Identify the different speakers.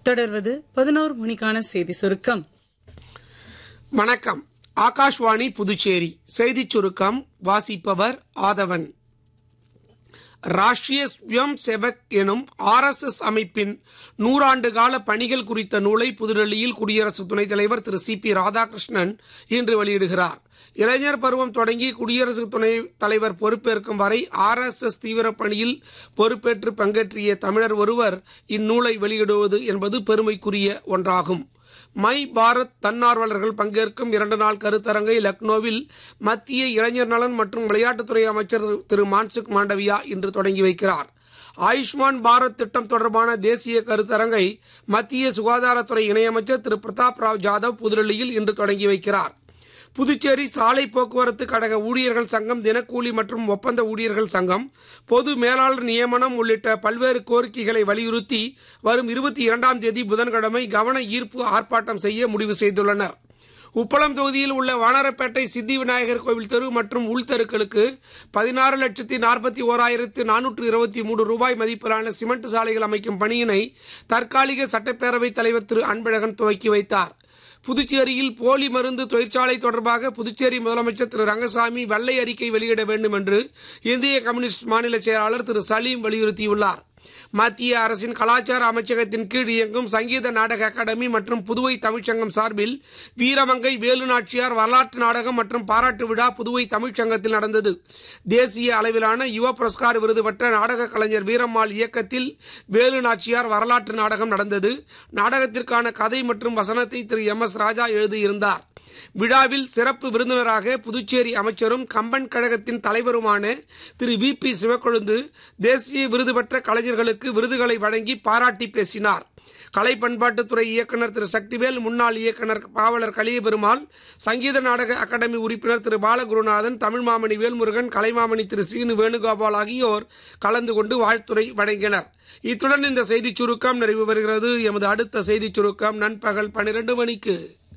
Speaker 1: தொடர்வது பதினோரு மணிக்கான செய்தி சுருக்கம்
Speaker 2: வணக்கம் ஆகாஷ்வாணி புதுச்சேரி செய்திச் சுருக்கம் வாசிப்பவர் ஆதவன் ராஷ்டிரிய ஸ்வயம் சேவக் எனும் ஆர்எஸ்எஸ் அமைப்பின் நூறாண்டு கால பணிகள் குறித்த நூலை புதுடெல்லியில் குடியரசு துணைத் தலைவர் திரு சி பி ராதாகிருஷ்ணன் இன்று வெளியிடுகிறார் இளைஞர் பருவம் தொடங்கி குடியரசு துணைத் தலைவர் பொறுப்பேற்கும் வரை ஆர்எஸ்எஸ் தீவிர பணியில் பொறுப்பேற்று பங்கேற்றிய தமிழர் ஒருவர் இந்நூலை வெளியிடுவது என்பது பெருமைக்குரிய ஒன்றாகும் மை பாரத் தன்னார்வலர்கள் பங்கேற்கும் இரண்டு நாள் கருத்தரங்கை லக்னோவில் மத்திய இளைஞர் நலன் மற்றும் விளையாட்டுத்துறை அமைச்சர் திரு மான்சுக் மாண்டவியா இன்று தொடங்கி வைக்கிறார் ஆயுஷ்மான் பாரத் திட்டம் தொடர்பான தேசிய கருத்தரங்கை மத்திய சுகாதாரத்துறை இணையமைச்சர் திரு பிரதாப் ராவ் ஜாதவ் புதுடெல்லியில் இன்று தொடங்கி வைக்கிறார் புதுச்சேரி சாலை போக்குவரத்து கழக ஊழியர்கள் சங்கம் தினக்கூலி மற்றும் ஒப்பந்த ஊழியர்கள் சங்கம் பொது மேலாளர் நியமனம் உள்ளிட்ட பல்வேறு கோரிக்கைகளை வலியுறுத்தி வரும் இருபத்தி இரண்டாம் தேதி புதன்கிழமை கவன ஈர்ப்பு ஆர்ப்பாட்டம் செய்ய முடிவு செய்துள்ளனர் உப்பளம் தொகுதியில் உள்ள வானரப்பேட்டை சித்தி விநாயகர் கோவில் தெரு மற்றும் உள்தெருக்களுக்கு பதினாறு லட்சத்தி நாற்பத்தி ஓராயிரத்து நானூற்று இருபத்தி மூன்று ரூபாய் மதிப்பிலான சிமெண்ட் சாலைகள் அமைக்கும் பணியினை தற்காலிக சட்டப்பேரவைத் தலைவர் திரு அன்பழகன் துவக்கி வைத்தார் புதுச்சேரியில் போலி மருந்து தொழிற்சாலை தொடர்பாக புதுச்சேரி முதலமைச்சர் திரு ரங்கசாமி வெள்ளை அறிக்கை வெளியிட வேண்டும் என்று இந்திய கம்யூனிஸ்ட் மாநில செயலாளர் திரு சலீம் வலியுறுத்தியுள்ளார் மத்திய அரசின் கலாச்சார அமைச்சகத்தின் கீழ் இயங்கும் சங்கீத நாடக அகாடமி மற்றும் புதுவை தமிழ்ச்சங்கம் சார்பில் வீரமங்கை வேலு நாச்சியார் வரலாற்று நாடகம் மற்றும் பாராட்டு விழா புதுவை தமிழ்ச்சங்கத்தில் நடந்தது தேசிய அளவிலான யுவ புரஸ்கார் விருது பெற்ற நாடக கலைஞர் வீரம்மாள் இயக்கத்தில் வேலு நாச்சியார் வரலாற்று நாடகம் நடந்தது நாடகத்திற்கான கதை மற்றும் வசனத்தை திரு எம் எஸ் ராஜா எழுதியிருந்தார் விழாவில் சிறப்பு விருந்தினராக புதுச்சேரி அமைச்சரும் கம்பன் கழகத்தின் தலைவருமான திரு வி பி சிவக்கொழுந்து தேசிய விருது பெற்ற கலைஞர்களுக்கு விருதுகளை வழங்கி பாராட்டி பேசினார் கலை பண்பாட்டுத்துறை இயக்குநர் திரு சக்திவேல் முன்னாள் இயக்குநர் பாவலர் கலியபெருமாள் சங்கீத நாடக அகாடமி உறுப்பினர் திரு பாலகுருநாதன் தமிழ் மாமணி வேல்முருகன் கலைமாமணி திரு சீனு வேணுகோபால் ஆகியோர் கலந்து கொண்டு வாழ்த்துறை வழங்கினர் இத்துடன் இந்த செய்திச் சுருக்கம் நிறைவு பெறுகிறது எமது அடுத்த செய்திச் சுருக்கம் நண்பகல் பனிரெண்டு மணிக்கு